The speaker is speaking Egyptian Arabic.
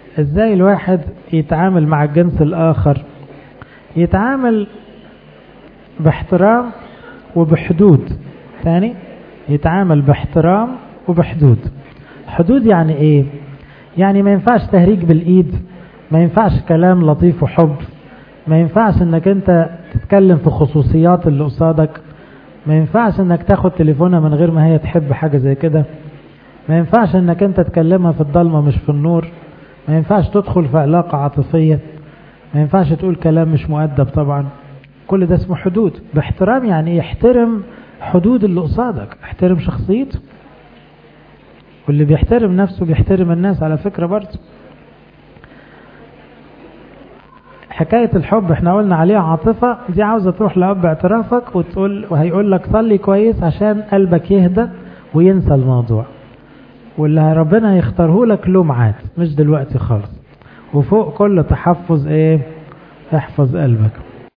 ازاي الواحد يتعامل مع الجنس الاخر يتعامل باحترام وبحدود تاني يتعامل باحترام وبحدود حدود يعني ايه يعني ما ينفعش تهريج بالايد ما ينفعش كلام لطيف وحب ما ينفعش انك انت تتكلم في خصوصيات اللي قصادك ما ينفعش انك تاخد تليفونها من غير ما هي تحب حاجة زي كده ما ينفعش انك انت تكلمها في الضلمة مش في النور ما ينفعش تدخل في علاقة عاطفية ما ينفعش تقول كلام مش مؤدب طبعا كل ده اسمه حدود باحترام يعني يحترم حدود اللي قصادك احترم شخصيته واللي بيحترم نفسه بيحترم الناس على فكرة برضه حكاية الحب احنا قلنا عليها عاطفة دي عاوزة تروح لأب اعترافك وتقول وهيقول لك صلي كويس عشان قلبك يهدى وينسى الموضوع واللي ربنا يختاره لك له ميعاد مش دلوقتي خالص وفوق كل تحفظ ايه احفظ قلبك